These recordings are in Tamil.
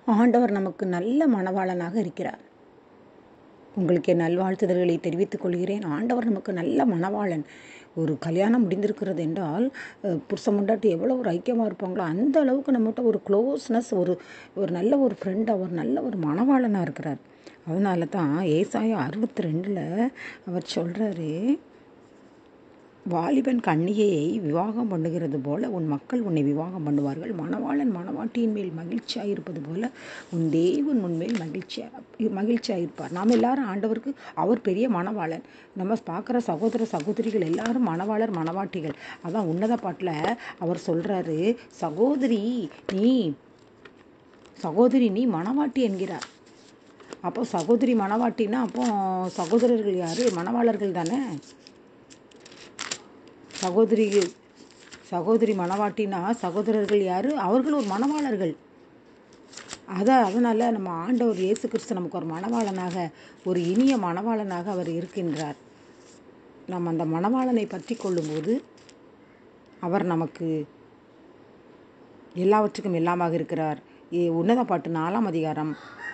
ஆண்டவர் நமக்கு நல்ல மணவாளனாக இருக்கிறார் உங்களுக்கு என் நல்வாழ்த்துதல்களை தெரிவித்துக் கொள்கிறேன் ஆண்டவர் நமக்கு நல்ல மணவாளன் ஒரு கல்யாணம் முடிந்திருக்கிறது என்றால் அஹ், புருஷன் முண்டாட்டி எவ்வளோ ஒரு ஐக்கியமாக இருப்பாங்களோ அந்த அளவுக்கு நம்மகிட்ட ஒரு க்ளோஸ்னஸ் ஒரு ஒரு நல்ல ஒரு ஃப்ரெண்டாக ஒரு நல்ல ஒரு மணவாளனாக இருக்கிறார் அதனால தான் ஏசாயா அறுபத்தி ரெண்டில் அவர் சொல்கிறாரு வாலிபன் கன்னிகையை விவாகம் பண்ணுகிறது போல உன் மக்கள் உன்னை விவாகம் பண்ணுவார்கள் மணவாளன் மணவாட்டியின் மேல் மகிழ்ச்சியாக இருப்பது போல உன் தேவன் உன்மேல் மகிழ்ச்சியாக மகிழ்ச்சியாக இருப்பார் நாம் எல்லாரும் ஆண்டவருக்கு அவர் பெரிய மணவாளன் நம்ம பார்க்குற சகோதர சகோதரிகள் எல்லாரும் மணவாளர் மணவாட்டிகள் அதான் உன்னத பாட்டில் அவர் சொல்கிறாரு சகோதரி நீ சகோதரி நீ மணவாட்டி என்கிறார் அப்போ சகோதரி மணவாட்டினா அப்போ சகோதரர்கள் யார் மணவாளர்கள் தானே சகோதரி சகோதரி மணவாட்டினா சகோதரர்கள் யார் அவர்கள் ஒரு மணவாளர்கள் அதான் அதனால் நம்ம ஆண்டவர் இயேசு கிறிஸ்து நமக்கு ஒரு மணவாளனாக ஒரு இனிய மணவாளனாக அவர் இருக்கின்றார் நம்ம அந்த மணவாளனை பற்றி கொள்ளும்போது அவர் நமக்கு எல்லாவற்றுக்கும் எல்லாமாக இருக்கிறார் ஏ- உன்னத பாட்டு நாலாம் அதிகாரம்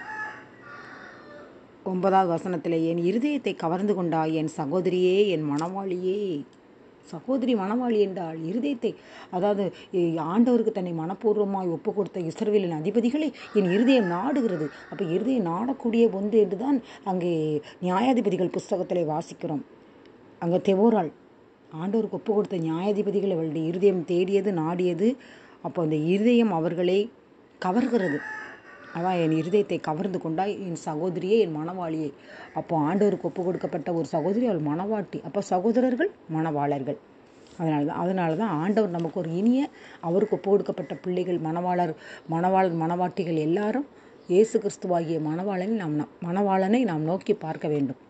ஒன்பதாவது வசனத்தில் என் இருதயத்தை கவர்ந்து கொண்டாய் என் சகோதரியே என் மணவாளியே சகோதரி மணவாளி என்றால் இருதயத்தை அதாவது எ, ஆண்டவருக்கு தன்னை மனப்பூர்வமாய் ஒப்பு கொடுத்த இஸ்ரவேலின் அதிபதிகளை என் இருதயம் நாடுகிறது அப்போ இருதயம் நாடக்கூடிய ஒன்று என்றுதான் அங்கே நியாயாதிபதிகள் புஸ்தகத்திலே வாசிக்கிறோம் அங்கே தெவோராள் ஆண்டவருக்கு ஒப்பு கொடுத்த நியாயாதிபதிகள் அவளுடைய இருதயம் தேடியது நாடியது அப்போ அந்த இருதயம் அவர்களை கவர்கிறது அதான் என் இருதயத்தை கவர்ந்து கொண்டாய் என் சகோதரியே என் மணவாளியே அப்போ ஆண்டவருக்கு ஒப்பு கொடுக்கப்பட்ட ஒரு சகோதரி அவள் மணவாட்டி அப்போ சகோதரர்கள் மணவாளர்கள் அதனால தான் அதனால தான் ஆண்டவர் நமக்கு ஒரு இனிய அவருக்கு ஒப்பு கொடுக்கப்பட்ட பிள்ளைகள் மணவாளர் மணவாளர் மணவாட்டிகள் எல்லாரும் இயேசு கிறிஸ்துவாகிய மணவாளனை நாம் ந- மணவாளனை நாம் நோக்கி பார்க்க வேண்டும்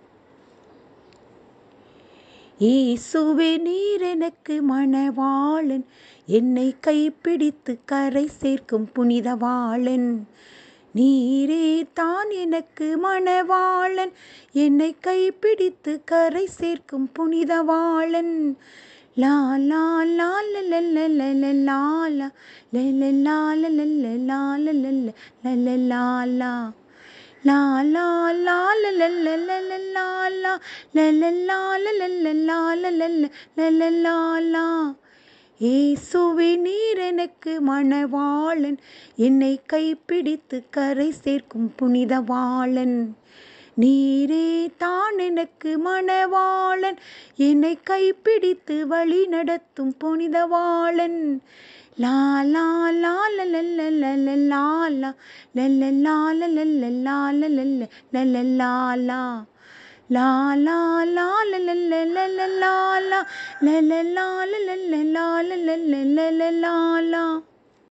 இயேசுவே நீர் எனக்கு மணவாளன் என்னை கைப்பிடித்து கரை சேர்க்கும் புனிதவாளன் நீரே தான் எனக்கு மணவாளன் என்னை கைப்பிடித்து கரை சேர்க்கும் புனிதவாளன் லா லா லா ல ல ல ல ல லா லா ல ல லா ல ல ல லா ல ல ல ல ல லா லா லா லா லா ல ல ல ல ல லா லா ல ல லா ல ல ல லா ல ல ல ல ல லா லா இயேசுவே நீர் எனக்கு மணவாளன் என்னை கைப்பிடித்து கரை சேர்க்கும் புனிதவாளன் நீரே தான் எனக்கு மணவாளன் என்னை கைப்பிடித்து வழி நடத்தும் புனிதவாளன் லா லா லா ல ல ல ல ல லா லா ல ல லா ல ல ல லா ல ல ல ல ல லா லா லா லா லா ல ல ல ல ல லா லா ல ல லா ல ல ல லா ல ல ல ல ல லா லா